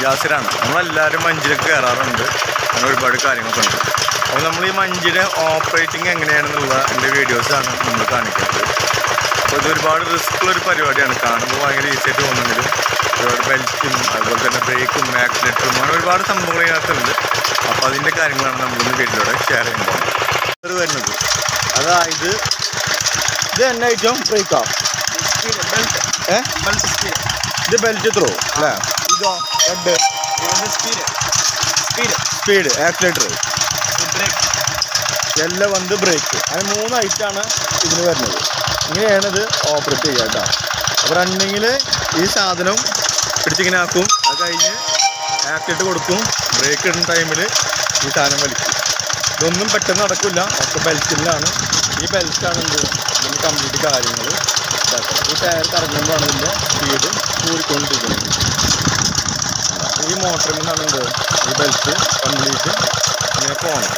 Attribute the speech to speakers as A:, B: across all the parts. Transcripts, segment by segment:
A: യാസിറാണ് നമ്മളെല്ലാവരും മഞ്ചിലൊക്കെ കയറാറുണ്ട് അങ്ങനെ ഒരുപാട് കാര്യങ്ങളൊക്കെ ഉണ്ട് അപ്പോൾ നമ്മൾ ഈ മഞ്ചിയുടെ ഓപ്പറേറ്റിംഗ് എങ്ങനെയാണെന്നുള്ള എൻ്റെ വീഡിയോസാണ് നമ്മൾ കാണിക്കുന്നത് അപ്പോൾ ഇത് ഒരുപാട് റിസ്ക് ഉള്ള ഒരു പരിപാടിയാണ് കാണുമ്പോൾ ഭയങ്കര ഈസി ആയിട്ട് തോന്നുമെങ്കിലും ഒരുപാട് ബെൽറ്റും അതുപോലെ തന്നെ ബ്രേക്കും മാഗ്നറ്റും അങ്ങനെ ഒരുപാട് സംഭവങ്ങൾ ഇതിനകത്തുണ്ട് അപ്പോൾ അതിൻ്റെ കാര്യങ്ങളാണ് നമ്മളിന്ന് വീട്ടിലൂടെ ഷെയർ ചെയ്യാൻ പോകുന്നത് ഇത് വരുന്നത് അതായത് ഇത് തന്നെ ഐറ്റം ബ്രേക്കാ
B: സ്പീഡ് ബെൽറ്റ്
A: ഏ
B: ബെൽറ്റ് സ്പീഡ്
A: ഇത് ബെൽറ്റ് ത്രോ അല്ലേ ഇതോ രണ്ട്
B: ഇതിന്റെ speed speed
A: speed accelerator
B: brake
A: എല്ലാം വന്ന് ബ്രേക്ക് അങ്ങനെ മൂന്ന് ഐറ്റാണ് ഇതിന് വരുന്നത് ഇങ്ങനെയാണ് ഇത് ഓപ്പറേറ്റ് ചെയ്യുക കേട്ടോ അപ്പോൾ റണ്ണിങ്ങിൽ ഈ സാധനം പിടിച്ചിങ്ങനെ ആക്കും അത് കഴിഞ്ഞ് ആക്സിലേറ്റ് കൊടുക്കും ബ്രേക്ക് ഇടുന്ന ടൈമിൽ ഈ സാധനം വലിക്കും ഇതൊന്നും പെട്ടെന്ന് നടക്കില്ല ഒക്കെ ബെൽറ്റിലാണ് ഈ ബെൽറ്റാണ് എന്ത് ഇതിന് കംപ്ലീറ്റ് കാര്യങ്ങൾ ഇതാക്കുക ഈ ടയർ കറങ്ങുമ്പോഴാണ് ഇതിൻ്റെ സ്പീഡ് കൂടിക്കൊണ്ടിരിക്കുന്നത് ഈ മോട്ടറിൽ നിന്നാണ് എന്ത് ഈ ബെൽറ്റ് കംപ്ലീറ്റ് ഇങ്ങനെ പോകണം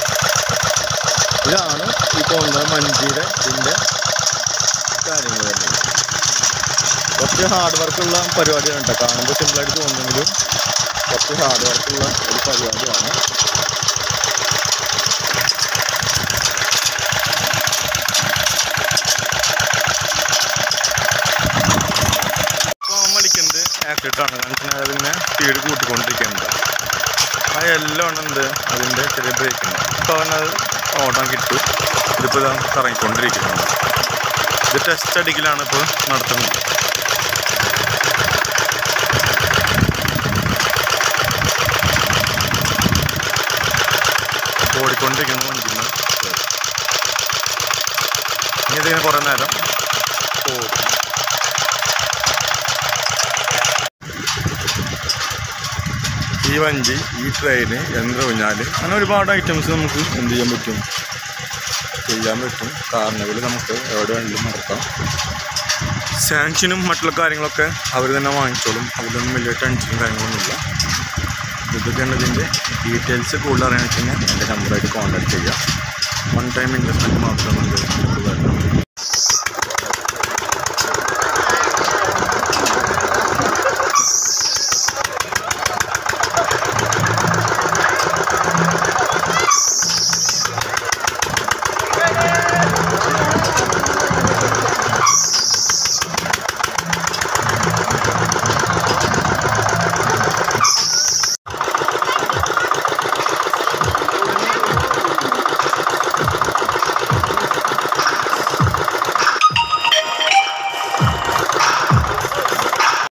A: ഇതാണ് ഈ പോകുന്ന മഞ്ചിയുടെ ഇതിൻ്റെ കാര്യങ്ങൾ വരുന്നത് കുറച്ച് ഹാർഡ് വർക്കുള്ള പരിപാടിയാണ് കേട്ടോ കാണുമ്പോൾ സിമ്പിളായിട്ട് തോന്നുമെങ്കിലും കുറച്ച് ഹാർഡ് വർക്കുള്ള ഒരു പരിപാടിയാണ് ഇപ്പോൾ വലിക്കുന്നത് ആക്സിഡൻ്റാണ് കാരണം അതിനെ സ്പീഡ് കൂട്ടിക്കൊണ്ടിരിക്കുന്നുണ്ട് ആ എല്ലാം ആണ് എന്ത് അതിൻ്റെ ചെറിയ ബ്രേക്കിന് ഇപ്പോൾ അവനത് ഓടാൻ കിട്ടും ഇതിപ്പോൾ ഇതാ കറങ്ങിക്കൊണ്ടിരിക്കുന്നുണ്ട് ഇത് ടെസ്റ്റ് അടിക്കലാണ് ഇപ്പോൾ നടത്തുന്നത് ഓടിക്കൊണ്ടിരിക്കുന്നു വണ്ടിന്ന് ഇനി ഇതിങ്ങനെ കുറേ നേരം ഓടും ഈ വഞ്ചി ഈ ട്രെയിന് യന്ത്ര ഊഞ്ഞാല് അങ്ങനെ ഒരുപാട് ഐറ്റംസ് നമുക്ക് എന്ത് ചെയ്യാൻ പറ്റും ചെയ്യാൻ പറ്റും കാരണകൾ നമുക്ക് എവിടെ വേണമെങ്കിലും നടത്താം സാങ്ഷനും മറ്റുള്ള കാര്യങ്ങളൊക്കെ അവർ തന്നെ വാങ്ങിച്ചോളും അതിലൊന്നും വലിയ ടെൻഷനും കാര്യങ്ങളൊന്നുമില്ല ഇതൊക്കെയാണ് ഇതിൻ്റെ ഡീറ്റെയിൽസ് കൂടുതൽ അറിയാൻ വെച്ച് കഴിഞ്ഞാൽ എൻ്റെ നമ്പറായിട്ട് കോൺടാക്ട് ചെയ്യാം വൺ ടൈം ഇൻവെസ്റ്റ്മെൻറ്റ് മാത്രം നമുക്ക് വരണം